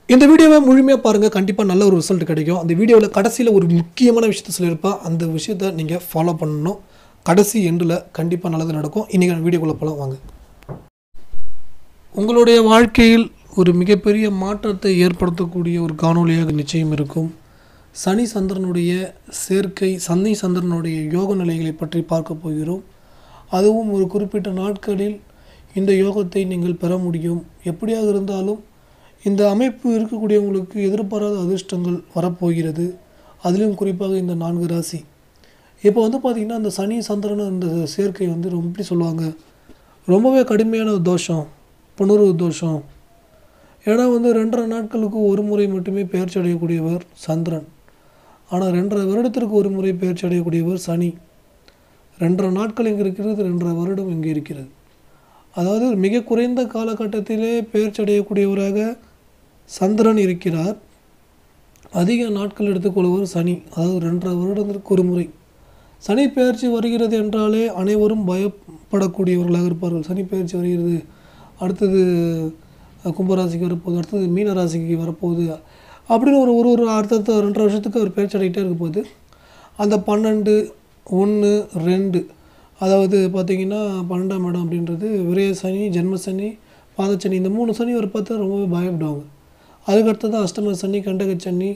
இந்த வீடியோவை முழுமையாக பாருங்கள் கண்டிப்பாக நல்ல ஒரு ரிசல்ட் கிடைக்கும் அந்த வீடியோவில் கடைசியில் ஒரு முக்கியமான விஷயத்த சொல்லியிருப்பேன் அந்த விஷயத்த நீங்கள் ஃபாலோ பண்ணணும் கடைசி எண்டில் கண்டிப்பாக நல்லது நடக்கும் இன்றைக்கி வீடியோக்குள்ளே போகலாம் வாங்க உங்களுடைய வாழ்க்கையில் ஒரு மிகப்பெரிய மாற்றத்தை ஏற்படுத்தக்கூடிய ஒரு காணொளியாக நிச்சயம் இருக்கும் சனி சந்திரனுடைய சேர்க்கை சனி சந்திரனுடைய யோக நிலைகளை பற்றி பார்க்க போகிறோம் அதுவும் ஒரு குறிப்பிட்ட நாட்களில் இந்த யோகத்தை நீங்கள் பெற முடியும் எப்படியாக இருந்தாலும் இந்த அமைப்பு இருக்கக்கூடியவங்களுக்கு எதிர்பாராத அதிர்ஷ்டங்கள் வரப்போகிறது அதிலும் குறிப்பாக இந்த நான்கு ராசி இப்போ வந்து பார்த்திங்கன்னா அந்த சனி சந்திரன் அந்த சேர்க்கை வந்து ரொம்ப எப்படி சொல்லுவாங்க ரொம்பவே கடுமையான ஒரு தோஷம் புணர்வு தோஷம் ஏன்னா வந்து ரெண்டரை நாட்களுக்கு ஒரு முறை மட்டுமே பெயர்ச்சி அடையக்கூடியவர் சந்திரன் ஆனால் ரெண்டரை வருடத்திற்கு ஒரு முறை பெயர்ச்சி அடையக்கூடியவர் சனி ரெண்டரை நாட்கள் இங்கே இருக்கிறது ரெண்டரை வருடம் இங்கே இருக்கிறது அதாவது மிக குறைந்த காலகட்டத்திலே பெயர்ச்சி அடையக்கூடியவராக சந்திரன் இருக்கிறார் அதிக நாட்கள் எடுத்துக்கொள்வர் சனி அதாவது ரெண்டரை வருடத்திற்கு ஒரு முறை சனி பெயர்ச்சி வருகிறது என்றாலே அனைவரும் பயப்படக்கூடியவர்களாக இருப்பார்கள் சனி பெயர்ச்சி வருகிறது அடுத்தது அஹ், கும்பராசிக்கு வரப்போகுது அடுத்தது மீன ராசிக்கு வரப்போகுது அப்படின்னு ஒரு ஒரு ஒரு அடுத்தடுத்த ரெண்டரை வருஷத்துக்கு அவர் பெயர்ச்சி அடைகிட்டே இருக்க போகுது அந்த பன்னெண்டு ஒன்று ரெண்டு அதாவது பார்த்தீங்கன்னா பன்னெண்டாம் இடம் அப்படின்றது விரய சனி ஜென்ம சனி பாதச்சனி இந்த மூணு சனி ஒரு பார்த்து ரொம்பவே பயப்படுவாங்க அதுக்கு அடுத்தது அஷ்டம சனி கண்டக சனி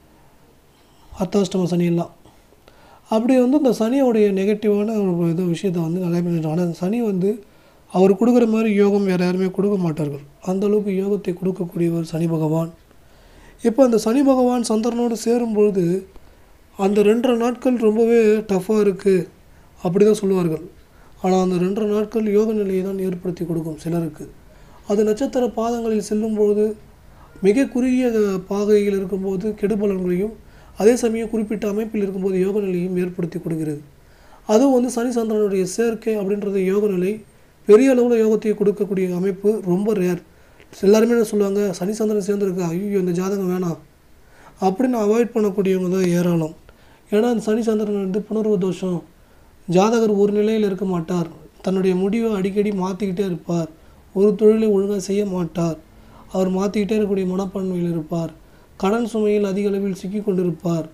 அர்த்தாஷ்டம சனி எல்லாம் அப்படி வந்து இந்த சனியோடைய நெகட்டிவான ஒரு இது விஷயத்தை வந்து நிறைய பேர் ஆனால் அந்த சனி வந்து அவர் கொடுக்குற மாதிரி யோகம் வேறு யாருமே கொடுக்க மாட்டார்கள் அந்த அளவுக்கு யோகத்தை கொடுக்கக்கூடியவர் சனி பகவான் இப்போ அந்த சனி பகவான் சந்திரனோடு சேரும் பொழுது அந்த ரெண்டரை நாட்கள் ரொம்பவே டஃப்பாக இருக்குது அப்படி தான் சொல்லுவார்கள் ஆனால் அந்த ரெண்டரை நாட்கள் யோக நிலையை தான் ஏற்படுத்தி கொடுக்கும் சிலருக்கு அது நட்சத்திர பாதங்களில் செல்லும்போது மிக குறுகிய பாகையில் இருக்கும்போது கெடுபலன்களையும் அதே சமயம் குறிப்பிட்ட அமைப்பில் இருக்கும்போது யோக நிலையும் ஏற்படுத்தி கொடுக்கிறது அதுவும் வந்து சனி சந்திரனுடைய சேர்க்கை அப்படின்றது யோக நிலை பெரிய அளவில் யோகத்தை கொடுக்கக்கூடிய அமைப்பு ரொம்ப ரேர் எல்லாருமே என்ன சொல்லுவாங்க சனி சந்திரன் சேர்ந்துருக்கு ஐயோ இந்த ஜாதகம் வேணாம் அப்படின்னு அவாய்ட் பண்ணக்கூடியவங்க தான் ஏராளம் ஏன்னா அந்த சனி சந்திரன் வந்து புணர்வு தோஷம் ஜாதகர் ஒரு நிலையில் இருக்க மாட்டார் தன்னுடைய முடிவை அடிக்கடி மாற்றிக்கிட்டே இருப்பார் ஒரு தொழிலை ஒழுங்காக செய்ய மாட்டார் அவர் மாற்றிக்கிட்டே இருக்கக்கூடிய மனப்பான்மையில் இருப்பார் கடன் சுமையில் அதிக அளவில் சிக்கி கொண்டிருப்பார்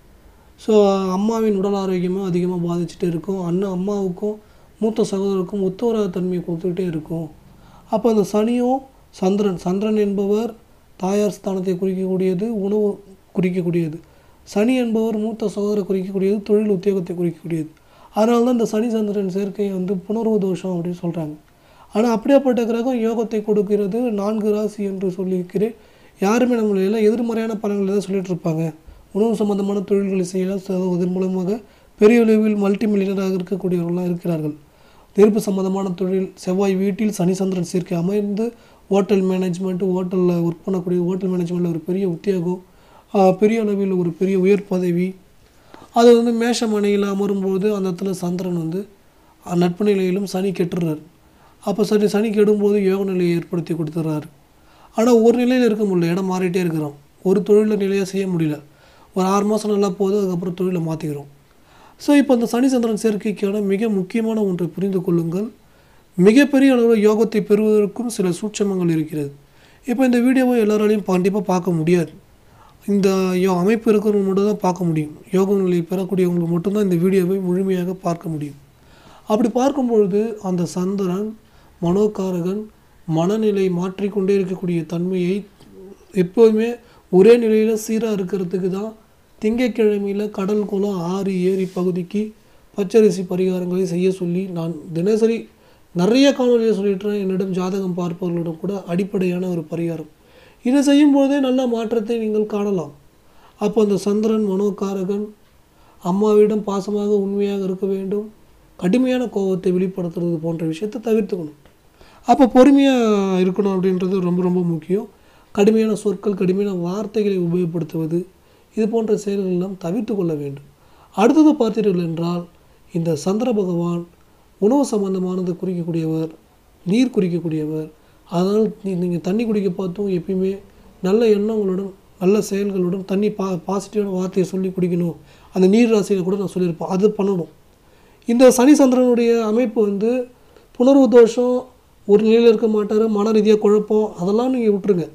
ஸோ அம்மாவின் உடல் ஆரோக்கியமும் அதிகமாக பாதிச்சுட்டே இருக்கும் அண்ணன் அம்மாவுக்கும் மூத்த சகோதரருக்கும் ஒத்துவராத தன்மையை கொடுத்துக்கிட்டே இருக்கும் அப்போ அந்த சனியும் சந்திரன் சந்திரன் என்பவர் தாயார் ஸ்தானத்தை குறிக்கக்கூடியது உணவு குறிக்கக்கூடியது சனி என்பவர் மூத்த சகோதரரை குறிக்கக்கூடியது தொழில் உத்தியோகத்தை குறிக்கக்கூடியது அதனால தான் இந்த சனி சந்திரன் சேர்க்கை வந்து புணர்வு தோஷம் அப்படின்னு சொல்கிறாங்க ஆனால் அப்படியாப்பட்ட கிரகம் யோகத்தை கொடுக்கிறது நான்கு ராசி என்று சொல்லியிருக்கிறேன் யாருமே நம்மளை எல்லாம் எதிர்மறையான பலன்களை தான் சொல்லிட்டு இருப்பாங்க உணவு சம்பந்தமான தொழில்களை செய்யலாம் so அதன் மூலமாக பெரிய அளவில் மல்டி மில்லியனராக இருக்கக்கூடியவர்களாக இருக்கிறார்கள் நெருப்பு சம்பந்தமான தொழில் செவ்வாய் வீட்டில் சனி சந்திரன் சேர்க்கை அமைந்து ஹோட்டல் மேனேஜ்மெண்ட் ஹோட்டலில் ஒர்க் பண்ணக்கூடிய ஹோட்டல் மேனேஜ்மெண்ட்டில் ஒரு பெரிய உத்தியோகம் ஆஹ் பெரிய அளவில் ஒரு பெரிய உயர் பதவி அது வந்து மேஷமனையில் அமரும்போது அந்த இடத்துல சந்திரன் வந்து அஹ், நட்பு நிலையிலும் சனி கெட்டுறாரு அப்போ சனி சனி கெடும்போது யோக நிலையை ஏற்படுத்தி கொடுத்துட்றாரு ஆனால் ஒரு நிலையில் இருக்க முடியல இடம் மாறிட்டே இருக்கிறோம் ஒரு தொழிலை நிலையாக செய்ய முடியல ஒரு ஆறு மாதம் நல்லா போகுது அதுக்கப்புறம் தொழிலை மாற்றிக்கிறோம் ஸோ இப்போ அந்த சனி சந்திரன் சேர்க்கைக்கான மிக முக்கியமான ஒன்றை புரிந்து கொள்ளுங்கள் மிகப்பெரிய அளவில் யோகத்தை பெறுவதற்கும் சில சூட்சமங்கள் இருக்கிறது இப்போ இந்த வீடியோவை எல்லாராலையும் கண்டிப்பாக பார்க்க முடியாது இந்த யோ அமைப்பு இருக்கிறவங்க மட்டும் தான் பார்க்க முடியும் யோக நிலை பெறக்கூடியவங்களுக்கு மட்டும்தான் இந்த வீடியோவை முழுமையாக பார்க்க முடியும் அப்படி பார்க்கும்பொழுது அந்த சந்திரன் மனோகாரகன் மனநிலை மாற்றிக்கொண்டே இருக்கக்கூடிய தன்மையை எப்போதுமே ஒரே நிலையில் சீராக இருக்கிறதுக்கு தான் திங்கட்கிழமையில் கடல் குளம் ஆறு ஏரி பகுதிக்கு பச்சரிசி பரிகாரங்களை செய்ய சொல்லி நான் தினசரி நிறைய காணொலியை சொல்லிட்டுறேன் என்னிடம் ஜாதகம் பார்ப்பவர்களிடம் கூட அடிப்படையான ஒரு பரிகாரம் இதை செய்யும்போதே நல்ல மாற்றத்தை நீங்கள் காணலாம் அப்போ அந்த சந்திரன் மனோகாரகன் அம்மாவிடம் பாசமாக உண்மையாக இருக்க வேண்டும் கடுமையான கோபத்தை வெளிப்படுத்துறது போன்ற விஷயத்தை தவிர்த்துக்கணும் அப்போ பொறுமையாக இருக்கணும் அப்படின்றது ரொம்ப ரொம்ப முக்கியம் கடுமையான சொற்கள் கடுமையான வார்த்தைகளை உபயோகப்படுத்துவது இது போன்ற செயல்கள் எல்லாம் தவிர்த்து கொள்ள வேண்டும் அடுத்தது பார்த்தீர்கள் என்றால் இந்த சந்திர பகவான் உணவு சம்பந்தமானது குறிக்கக்கூடியவர் நீர் குறிக்கக்கூடியவர் அதனால் நீங்கள் தண்ணி குடிக்க பார்த்தும் எப்பயுமே நல்ல எண்ணங்களுடன் நல்ல செயல்களுடன் தண்ணி பா பாசிட்டிவான வார்த்தையை சொல்லி குடிக்கணும் அந்த நீர் ராசியில் கூட நான் சொல்லியிருப்பேன் அது பண்ணணும் இந்த சனி சந்திரனுடைய அமைப்பு வந்து புனர்வு தோஷம் ஒரு நிலையில் இருக்க மாட்டார் மன ரீதியாக குழப்பம் அதெல்லாம் நீங்கள் விட்டுருங்க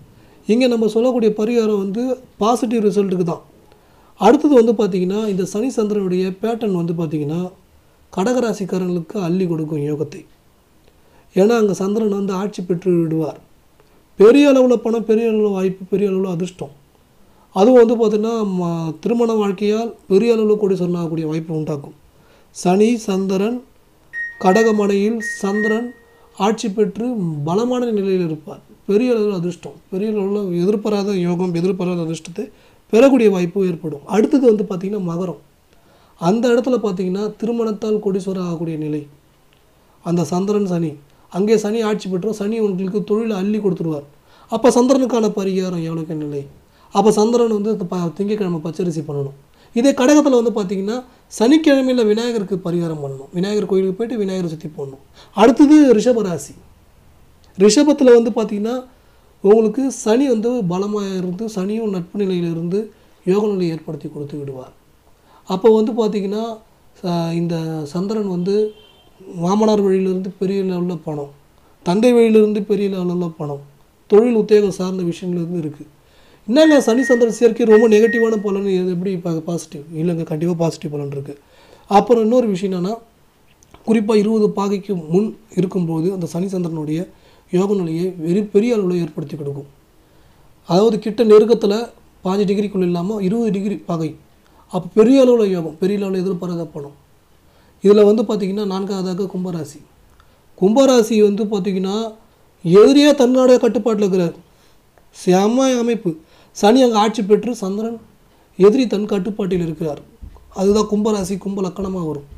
இங்கே நம்ம சொல்லக்கூடிய பரிகாரம் வந்து பாசிட்டிவ் ரிசல்ட்டுக்கு தான் அடுத்தது வந்து பார்த்திங்கன்னா இந்த சனி சந்திரனுடைய பேட்டர்ன் வந்து பார்த்திங்கன்னா கடகராசிக்காரர்களுக்கு அள்ளி கொடுக்கும் யோகத்தை ஏன்னா அங்கே சந்திரன் வந்து ஆட்சி பெற்று விடுவார் பெரிய அளவில் பணம் பெரிய அளவில் வாய்ப்பு பெரிய அளவில் அதிர்ஷ்டம் அதுவும் வந்து பார்த்திங்கன்னா ம- திருமண வாழ்க்கையால் பெரிய அளவில் கூடி சொன்னாகக்கூடிய வாய்ப்பு உண்டாக்கும் சனி சந்திரன் கடகமனையில் சந்திரன் ஆட்சி பெற்று பலமான நிலையில் இருப்பார் பெரிய அளவில் அதிர்ஷ்டம் பெரிய அளவில் எதிர்பாராத யோகம் எதிர்பாராத அதிர்ஷ்டத்தை பெறக்கூடிய வாய்ப்பு ஏற்படும் அடுத்தது வந்து பார்த்திங்கன்னா மகரம் அந்த இடத்துல பார்த்திங்கன்னா திருமணத்தால் கொடிசுவர ஆகக்கூடிய நிலை அந்த சந்திரன் சனி அங்கே சனி ஆட்சி பெற்றோம் சனி உங்களுக்கு தொழிலை அள்ளி கொடுத்துருவார் அப்போ சந்திரனுக்கான பரிகாரம் எவ்வளோக்கு நிலை அப்போ சந்திரன் வந்து இந்த ப திங்கக்கிழமை பச்சரிசி பண்ணணும் இதே கடகத்தில் வந்து பார்த்தீங்கன்னா சனிக்கிழமையில் விநாயகருக்கு பரிகாரம் பண்ணணும் விநாயகர் கோயிலுக்கு போயிட்டு விநாயகரை சுற்றி போடணும் அடுத்தது ரிஷபராசி ரிஷபத்தில் வந்து பார்த்திங்கன்னா உங்களுக்கு சனி வந்து பலமாக இருந்து சனியும் நட்பு நிலையில் இருந்து யோக நிலையை ஏற்படுத்தி கொடுத்து விடுவார் அப்போ வந்து பார்த்திங்கன்னா ச- இந்த சந்திரன் வந்து மாமனார் வழியிலிருந்து பெரிய லெவலில் பணம் தந்தை வழியிலிருந்து பெரிய லெவலில் பணம் தொழில் உத்தியோகம் சார்ந்த விஷயங்கள் இருந்து இருக்குது என்னங்க சனி சந்திரன் சேர்க்கை ரொம்ப நெகட்டிவான பலன் இது எப்படி இப்போ பாசிட்டிவ் இல்லைங்க கண்டிப்பாக பாசிட்டிவ் பலன் இருக்குது அப்புறம் இன்னொரு விஷயம் என்னென்னா குறிப்பாக இருபது பாகைக்கு முன் இருக்கும்போது அந்த சனி சந்திரனுடைய யோக நிலையை வெறி பெரிய அளவில் ஏற்படுத்தி கொடுக்கும் அதாவது கிட்ட நெருக்கத்தில் பாஞ்சு டிகிரிக்குள்ள இல்லாமல் இருபது டிகிரி பாகை அப்போ பெரிய அளவில் யோகம் பெரிய அளவில் எதிர்பாராத பணம் இதில் வந்து பார்த்திங்கன்னா நான்காவதாக கும்பராசி கும்பராசி வந்து பார்த்திங்கன்னா எதிரியாக தன்னுடைய கட்டுப்பாட்டில் இருக்கிறார் செம்ம அமைப்பு சனி அங்கே ஆட்சி பெற்று சந்திரன் எதிரி தன் கட்டுப்பாட்டில் இருக்கிறார் அதுதான் கும்பராசி கும்ப லக்கணமாக வரும்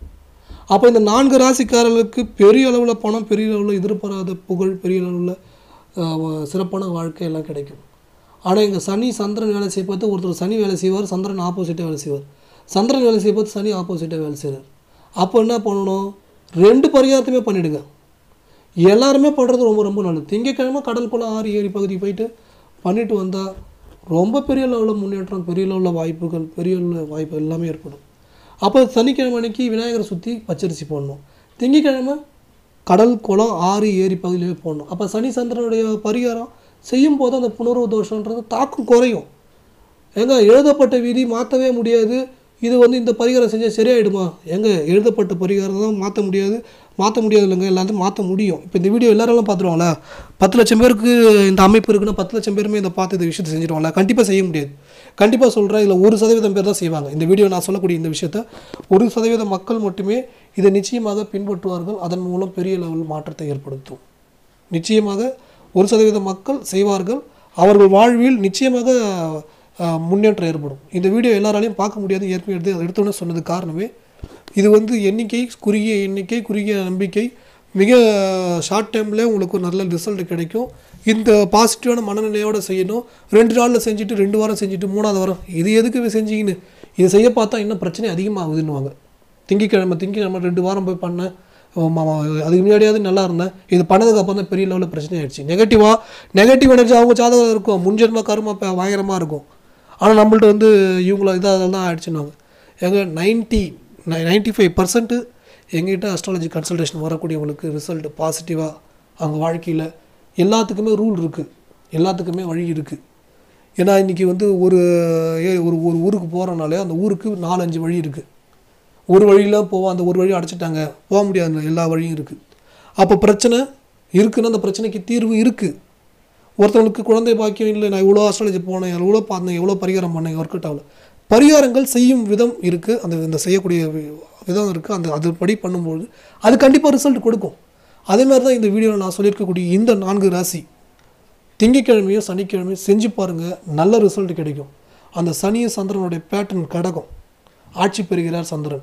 அப்போ இந்த நான்கு ராசிக்காரர்களுக்கு பெரிய அளவில் பணம் பெரிய அளவில் எதிர்பாராத புகழ் பெரிய அளவில் அஹ், சிறப்பான வாழ்க்கை எல்லாம் கிடைக்கும் ஆனால் இங்கே சனி சந்திரன் வேலை செய்ய பார்த்து ஒருத்தர் சனி வேலை செய்வார் சந்திரன் ஆப்போசிட்டாக வேலை செய்வார் சந்திரன் வேலை செய்ய பார்த்து சனி ஆப்போசிட்டாக வேலை செய்கிறார் அப்போ என்ன பண்ணணும் ரெண்டு பரிகாரத்தையுமே பண்ணிடுங்க எல்லாருமே பண்ணுறது ரொம்ப ரொம்ப நல்லது திங்கக்கிழமை கடல் குளம் ஆறு ஏரி பகுதி போயிட்டு பண்ணிட்டு வந்தால் ரொம்ப பெரிய லெவலில் முன்னேற்றம் பெரிய லெவலில் வாய்ப்புகள் பெரிய லெவலில் வாய்ப்பு எல்லாமே ஏற்படும் அப்போ சனிக்கிழமை அன்னைக்கு விநாயகரை சுற்றி பச்சரிசி போடணும் திங்கக்கிழமை கடல் குளம் ஆறு ஏரி பகுதியிலே போடணும் அப்போ சனி சந்திரனுடைய பரிகாரம் செய்யும் போது அந்த புனர்வு தோஷன்றது தாக்கம் குறையும் ஏங்க எழுதப்பட்ட விதி மாற்றவே முடியாது இது வந்து இந்த பரிகாரம் செஞ்சால் சரியாயிடுமா ஏங்க எழுதப்பட்ட பரிகாரம் தான் மாற்ற முடியாது மாற்ற முடியாது இல்லைங்க எல்லாத்தையும் மாற்ற முடியும் இப்போ இந்த வீடியோ எல்லாரும் பார்த்துருவாங்களா பத்து லட்சம் பேருக்கு இந்த அமைப்பு இருக்குன்னா பத்து லட்சம் பேருமே இதை பார்த்து இந்த விஷயத்தை செஞ்சிருவாங்களா கண்டிப்பாக செய்ய முடியாது கண்டிப்பாக சொல்கிறேன் இதில் ஒரு சதவீதம் பேர் தான் செய்வாங்க இந்த வீடியோ நான் சொல்லக்கூடிய இந்த விஷயத்த ஒரு சதவீத மக்கள் மட்டுமே இதை நிச்சயமாக பின்பற்றுவார்கள் அதன் மூலம் பெரிய லெவல் மாற்றத்தை ஏற்படுத்தும் நிச்சயமாக ஒரு சதவீத மக்கள் செய்வார்கள் அவர்கள் வாழ்வில் நிச்சயமாக அஹ், முன்னேற்றம் ஏற்படும் இந்த வீடியோ எல்லாராலையும் பார்க்க முடியாது ஏற்கனவே எடுத்து எடுத்தோன்னே சொன்னது காரணமே இது வந்து எண்ணிக்கை குறுகிய எண்ணிக்கை குறுகிய நம்பிக்கை மிக ஷார்ட் டைமில் உங்களுக்கு ஒரு நல்ல ரிசல்ட் கிடைக்கும் இந்த பாசிட்டிவான மனநிலையோடு செய்யணும் ரெண்டு நாளில் செஞ்சுட்டு ரெண்டு வாரம் செஞ்சுட்டு மூணாவது வாரம் இது எதுக்கு செஞ்சீங்கன்னு இது செய்ய பார்த்தா இன்னும் பிரச்சனை அதிகமாகுதுன்னுவாங்க திங்கக்கிழமை திங்கக்கிழமை ரெண்டு வாரம் போய் பண்ணேன் ஆமா, ஆமா, அதுக்கு முன்னாடியாவது நல்லா இருந்தேன் இது பண்ணதுக்கு அப்புறம் தான் பெரிய லெவலில் பிரச்சனை ஆயிடுச்சு நெகட்டிவாக நெகட்டிவ் எனர்ஜி அவங்க ஜாதகம் இருக்கும் முன்ஜென்ம கருமா ப- பயங்கரமாக இருக்கும் ஆனால் நம்மள்ட்ட வந்து இவங்கள இதாக தான் ஆயிடுச்சுன்னாங்க எங்க நைன்ட்டி நைன்ட்டி ஃபைவ் பர்சன்ட்டு எங்ககிட்ட அஸ்ட்ராலஜி கன்சல்டேஷன் வரக்கூடியவங்களுக்கு ரிசல்ட் பாசிட்டிவாக அவங்க வாழ்க்கையில் எல்லாத்துக்குமே ரூல் இருக்குது எல்லாத்துக்குமே வழி இருக்குது ஏன்னா இன்றைக்கி வந்து ஒரு ஏ- ஒரு ஒரு ஊருக்கு போகிறனாலே அந்த ஊருக்கு நாலஞ்சு வழி இருக்குது ஒரு வழியில் போவோம் அந்த ஒரு வழி அடைச்சிட்டாங்க போக முடியாது எல்லா வழியும் இருக்குது அப்போ பிரச்சனை இருக்குன்னா அந்த பிரச்சனைக்கு தீர்வு இருக்குது ஒருத்தவங்களுக்கு குழந்தை பாக்கியம் இல்லை நான் இவ்வளோ அஸ்ட்ராலஜி போனேன் எவ்வளோ பார்த்தேன் எவ்வளோ பரிகாரம் பண்ணேன் ஒர்க் அவுட் ஆகல பரிகாரங்கள் செய்யும் விதம் இருக்குது அந்த இந்த செய்யக்கூடிய வி- விதம் இருக்குது அந்த அதுபடி பண்ணும்போது அது கண்டிப்பாக ரிசல்ட் கொடுக்கும் அதே மாதிரி தான் இந்த வீடியோவில் நான் சொல்லியிருக்கக்கூடிய இந்த நான்கு ராசி திங்கக்கிழமையும் சனிக்கிழமையும் செஞ்சு பாருங்கள் நல்ல ரிசல்ட் கிடைக்கும் அந்த சனியும் சந்திரனுடைய பேட்டர்ன் கடகம் ஆட்சி பெறுகிறார் சந்திரன்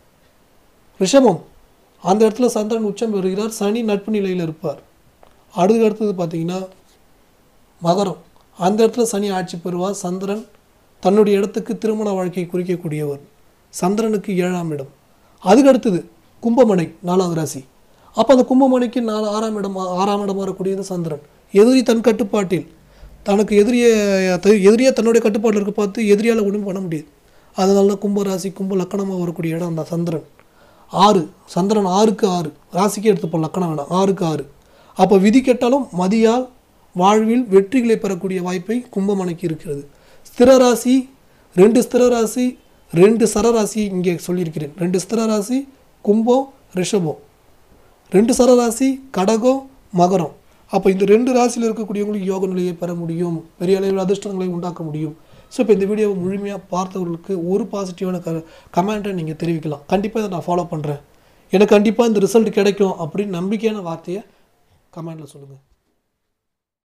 ரிஷபம் அந்த இடத்துல சந்திரன் உச்சம் பெறுகிறார் சனி நட்பு நிலையில் இருப்பார் அடுத்து அடுத்தது பார்த்தீங்கன்னா மகரம் அந்த இடத்துல சனி ஆட்சி பெறுவார் சந்திரன் தன்னுடைய இடத்துக்கு திருமண வாழ்க்கையை குறிக்கக்கூடியவர் சந்திரனுக்கு ஏழாம் இடம் அதுக்கு அடுத்தது கும்பமனை நாலாவது ராசி அப்போ அந்த கும்பமனைக்கு நாலு ஆறாம் இடம் ஆறாம் இடம் வரக்கூடியது சந்திரன் எதிரி தன் கட்டுப்பாட்டில் தனக்கு எதிரிய எதிரியாக தன்னுடைய கட்டுப்பாட்டில் இருக்க பார்த்து எதிரியால் ஒன்றும் பண்ண முடியாது அதனால தான் கும்ப ராசி கும்ப லக்கணமாக வரக்கூடிய இடம் அந்த சந்திரன் ஆறு சந்திரன் ஆறுக்கு ஆறு ராசிக்கு எடுத்துப்போம் லக்கணம் வேணாம் ஆறுக்கு ஆறு அப்போ விதி கெட்டாலும் மதியால் வாழ்வில் வெற்றிகளை பெறக்கூடிய வாய்ப்பை கும்பமனைக்கு இருக்கிறது ஸ்திர ராசி ரெண்டு ஸ்திர ராசி ரெண்டு சரராசி இங்கே சொல்லியிருக்கிறேன் ரெண்டு ஸ்திர ராசி கும்பம் ரிஷபம் ரெண்டு சரராசி கடகம் மகரம் அப்போ இந்த ரெண்டு ராசியில் இருக்கக்கூடியவங்களுக்கு யோக நிலையை பெற முடியும் பெரிய அளவில் அதிர்ஷ்டங்களை உண்டாக்க முடியும் ஸோ இப்போ இந்த வீடியோவை முழுமையாக பார்த்தவர்களுக்கு ஒரு பாசிட்டிவான க கமெண்ட்டை நீங்கள் தெரிவிக்கலாம் கண்டிப்பாக இதை நான் ஃபாலோ பண்ணுறேன் எனக்கு கண்டிப்பாக இந்த ரிசல்ட் கிடைக்கும் அப்படின்னு நம்பிக்கையான வார்த்தையை கமெண்ட்டில் சொல்லுங்கள்